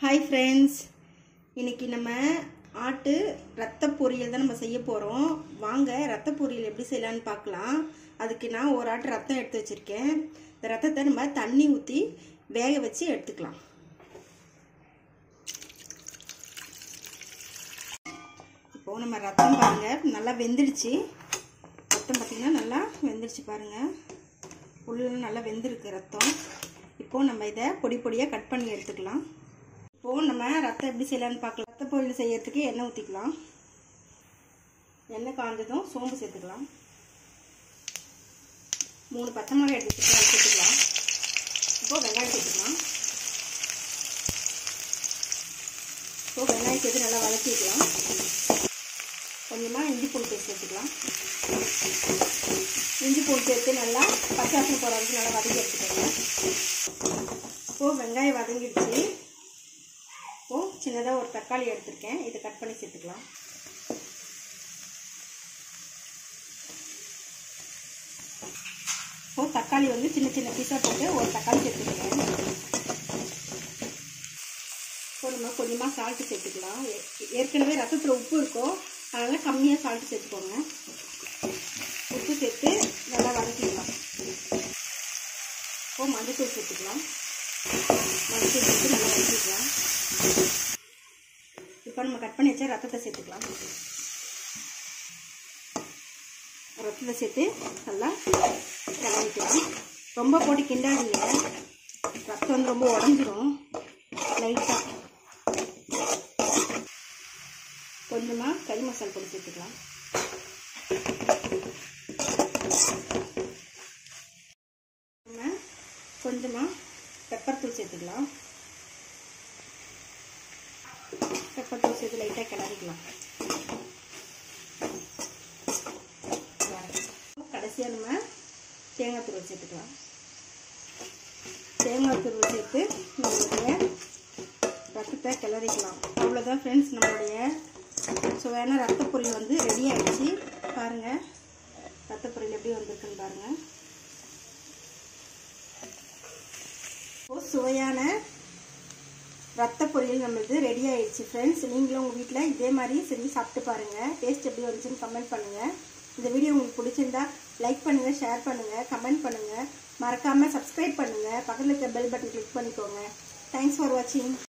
hi friends இன்னைக்கு நம்ம ஆட்டு ரத்த பொரியல் தான் நம்ம செய்ய போகிறோம் வாங்க ரத்த பொரியல் எப்படி செய்யலான்னு பார்க்கலாம் அதுக்கு நான் ஒரு ஆட்டு ரத்தம் எடுத்து வச்சுருக்கேன் இந்த ரத்தத்தை நம்ம தண்ணி ஊற்றி வேக வச்சு எடுத்துக்கலாம் இப்போது நம்ம ரத்தம் பாருங்கள் நல்லா வெந்துடுச்சு ரத்தம் பார்த்திங்கன்னா நல்லா வெந்துடுச்சு பாருங்கள் உள்ள நல்லா வெந்திருக்கு ரத்தம் இப்போது நம்ம இதை பொடி பொடியாக கட் பண்ணி எடுத்துக்கலாம் இப்போது நம்ம ரத்தம் எப்படி செய்யலான்னு பார்க்கலாம் ரத்த பொரியல் செய்யறதுக்கு எண்ணெய் ஊற்றிக்கலாம் எண்ணெய் காஞ்சதும் சோம்பு சேர்த்துக்கலாம் மூணு பச்சை மிளகாய் எடுத்து சேர்த்துக்கலாம் இப்போது வெங்காயம் சேர்த்துக்கலாம் இப்போது வெங்காயம் சேர்த்து நல்லா வதக்கிக்கலாம் கொஞ்சமாக இஞ்சி பூண்டு பேஸ்ட் சேர்த்துக்கலாம் இஞ்சி பூண்டு சேர்த்து நல்லா பச்சை வாசனை போகிற வரைக்கும் நல்லா வதக்கி எடுத்துக்கோங்க இப்போது வெங்காயம் வதங்கிடுச்சு இப்போது சின்னதாக ஒரு தக்காளி எடுத்திருக்கேன் இதை கட் பண்ணி சேர்த்துக்கலாம் இப்போது தக்காளி வந்து சின்ன சின்ன பீஸாக போட்டு ஒரு தக்காளி சேர்த்துக்கிறேன் இப்போ நம்ம கொஞ்சமாக சால்ட்டு சேர்த்துக்கலாம் ஏற்கனவே ரசத்தில் உப்பு இருக்கும் அதனால் கம்மியாக சால்ட்டு சேர்த்துக்கோங்க உப்பு சேர்த்து நல்லா வதக்கிக்கலாம் இப்போ மஞ்சத்தூள் சேர்த்துக்கலாம் மஞ்சத்தூள் சேர்த்து நல்லா வதக்கிக்கலாம் இப்போ நம்ம கட் பண்ணி வச்சா ரத்தத்தை சேர்த்துக்கலாம் ரத்தத்தை சேர்த்து நல்லா கிளம்பிக்கலாம் ரொம்ப போட்டு கிண்டாதீங்க ரத்தம் வந்து ரொம்ப உடஞ்சிரும் லைட்டாக கொஞ்சமாக கறி மசாலா பொடி சேர்த்துக்கலாம் நம்ம கொஞ்சமாக பெப்பர் தூள் சேர்த்துக்கலாம் பெப்பர் தூள் சேர்த்து லைட்டாக கிளறிக்கலாம் கடைசியாக நம்ம தேங்காய் தூள் சேர்த்துக்கலாம் தேங்காய் தூள் சேர்த்து நம்மளுடைய ரத்தத்தை கிளறிக்கலாம் அவ்வளோதான் ஃப்ரெண்ட்ஸ் நம்மளுடைய சுவையான ரத்த பொரியல் வந்து ரெடி ஆகிடுச்சு பாருங்கள் ரத்த பொரியல் எப்படி வந்திருக்குன்னு பாருங்கள் சுவையான ரத்த பொரியல் நம்மளுக்கு ரெடி ஆயிடுச்சு ஃப்ரெண்ட்ஸ் நீங்களும் உங்கள் வீட்டில் இதே மாதிரி செஞ்சு சாப்பிட்டு பாருங்கள் டேஸ்ட் எப்படி வந்துச்சுன்னு கமெண்ட் பண்ணுங்கள் இந்த வீடியோ உங்களுக்கு பிடிச்சிருந்தா லைக் பண்ணுங்கள் ஷேர் பண்ணுங்கள் கமெண்ட் பண்ணுங்கள் மறக்காமல் சப்ஸ்கிரைப் பண்ணுங்கள் பக்கத்தில் இருக்க பெல் பட்டன் கிளிக் பண்ணிக்கோங்க தேங்க்ஸ் ஃபார் வாட்சிங்